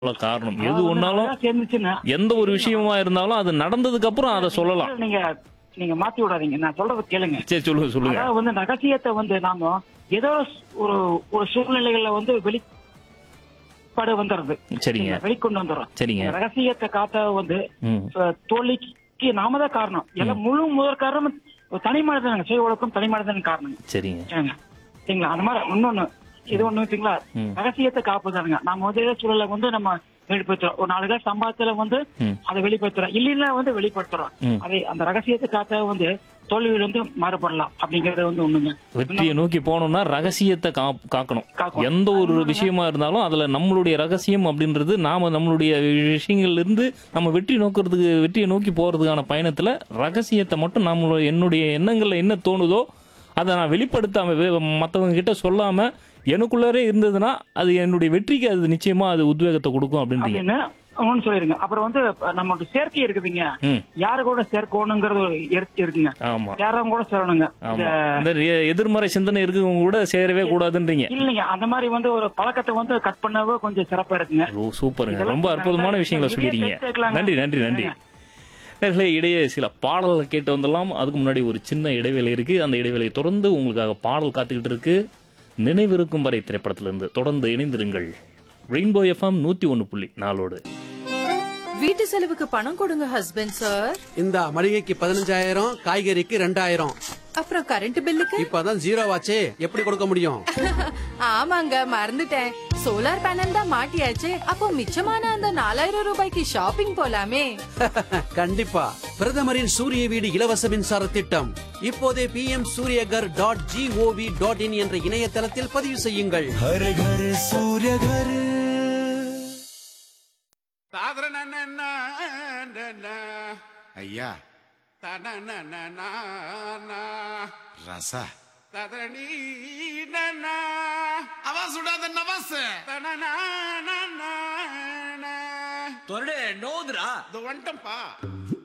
அவ்வளவு காரணம் எது அதாவது ஒன்னாலும் அழகா சேர்ந்துச்சுன்னா எந்த ஒரு விஷயமா இருந்தாலும் அது நடந்ததுக்கு அப்புறம் அதை சொல்லலாம் நீங்க நீங்க மாத்தி விடாதீங்க நான் சொல்றத கேளுங்க சரி சொல்லுங்க சொல்லுங்க அதாவது வந்து ரகசியத்தை வந்து நாம ஏதோ ஒரு ஒரு சூழ்நிலைகள்ல வந்து வெளிப்பாடு வந்துடுறது சரிங்க வெளிக்கொண்டு வந்துடுறோம் சரிங்க இந்த ரகசியத்தை காத்த வந்து ம் அஹ், தோல்விக்கு நாம தான் காரணம் எல்லாம் முழு முதற் காரணம் ஒரு தனி மனிதன் சுய ஒழுக்கம் தனி மனிதன் காரணம் சரிங்க சரிங்க சரிங்களா அந்த மாதிரி இன்னொன்னு இது ஒண்ணு வச்சுங்களா ம். ரகசியத்தை காப்புதானுங்க நம்ம வந்து ஏதோ சூழலை வந்து நம்ம வெளிப்படுத்துறோம் ஒரு நாலு பேர் சம்பாதத்துல வந்து ம். அதை வெளிப்படுத்துறோம் இல்லைன்னா வந்து வெளிப்படுத்துறோம் ம். அதை அந்த ரகசியத்தை காத்த வந்து தோல்வியில வந்து மாறுபடலாம் அப்படிங்கறது வந்து ஒண்ணுங்க வெற்றியை நோக்கி போனோம்னா ரகசியத்தை காப்- காக்கணும் காக்கணும். எந்த ஒரு விஷயமா இருந்தாலும் அதுல நம்மளுடைய ரகசியம் அப்படின்றது நாம நம்மளுடைய விஷயங்கள்ல இருந்து நம்ம வெற்றி நோக்கிறதுக்கு வெற்றியை நோக்கி போறதுக்கான பயணத்துல ரகசியத்தை மட்டும் நம்மளோட என்னுடைய எண்ணங்கள்ல என்ன தோணுதோ அதை நான் வெளிப்படுத்தாம வே- மத்தவங்க கிட்ட சொல்லாம எனக்குள்ளாரே இருந்ததுன்னா அது என்னுடைய வெற்றிக்கு அது நிச்சயமா அது உத்வேகத்தை கொடுக்கும் அப்படின்றீங்க அப்படின்னு ஒண்ணு சொல்லிருங்க அப்புறம் வந்து நம்மளுடைய சேர்க்கை இருக்குதுங்க ம் யாரு கூட சேர்க்கணுங்கிறது ஒரு எரு- இருக்குங்க ஆமா யாரும் கூட சேரணுங்க ஆமா இந்த எ- எதிர்மறை சிந்தனை இருக்கவங்க கூட சேரவே கூடாதுன்றீங்க இல்லைங்க அந்த மாதிரி வந்து ஒரு பழக்கத்தை வந்து கட் பண்ணவே கொஞ்சம் சிறப்பா இருக்குங்க ஓ சூப்பருங்க இதெல்லாம் ரொம்ப அற்புதமான நான் விஷயங்களை இதே சொல்லிருக்கீங்க சேர்த்துக்கலாங்க. நன்றி நன்றி நன்றி நேர்களே இடையே சில பாடல்களை கேட்டு வந்துடலாம் அதுக்கு முன்னாடி ஒரு சின்ன இடைவேளை இருக்கு அந்த இடைவேளையை தொடர்ந்து உங்களுக்காக பாடல் காத்துக்கிட்டு இருக்கு நினைவிருக்கும் வரை திரைப்படத்திலிருந்து தொடர்ந்து இணைந்திருங்கள் ரெயின்போ எஃப்எம் நூத்தி ஒன்னு புள்ளி நாலோடு வீட்டு செலவுக்கு பணம் கொடுங்க ஹஸ்பண்ட் சார் இந்த மளிகைக்கு பதினஞ்சாயிரம் காய்கறிக்கு ரெண்டாயிரம் அப்புறம் கரண்ட் பில்லுக்கு இப்பதான் ஜீரோ ஆச்சே எப்படி கொடுக்க முடியும் ஆமாங்க மறந்துட்டேன் சோலார் பேனல் தான் மாட்டியாச்சு அப்போ மிச்சமான அந்த நாலாயிரம் ரூபாய்க்கு ஷாப்பிங் போலாமே கண்டிப்பா பிரதமரின் சூரிய வீடு இலவச மின்சார திட்டம் இப்போதே P M Suryaghar dot gov dot in என்ற இணையதளத்தில் பதிவு செய்யுங்கள் हर घर सूर्य घर ஐயா ரச அவா சுடாத நவாஸ் தொரடு நோதுரா வந்துட்டம்பா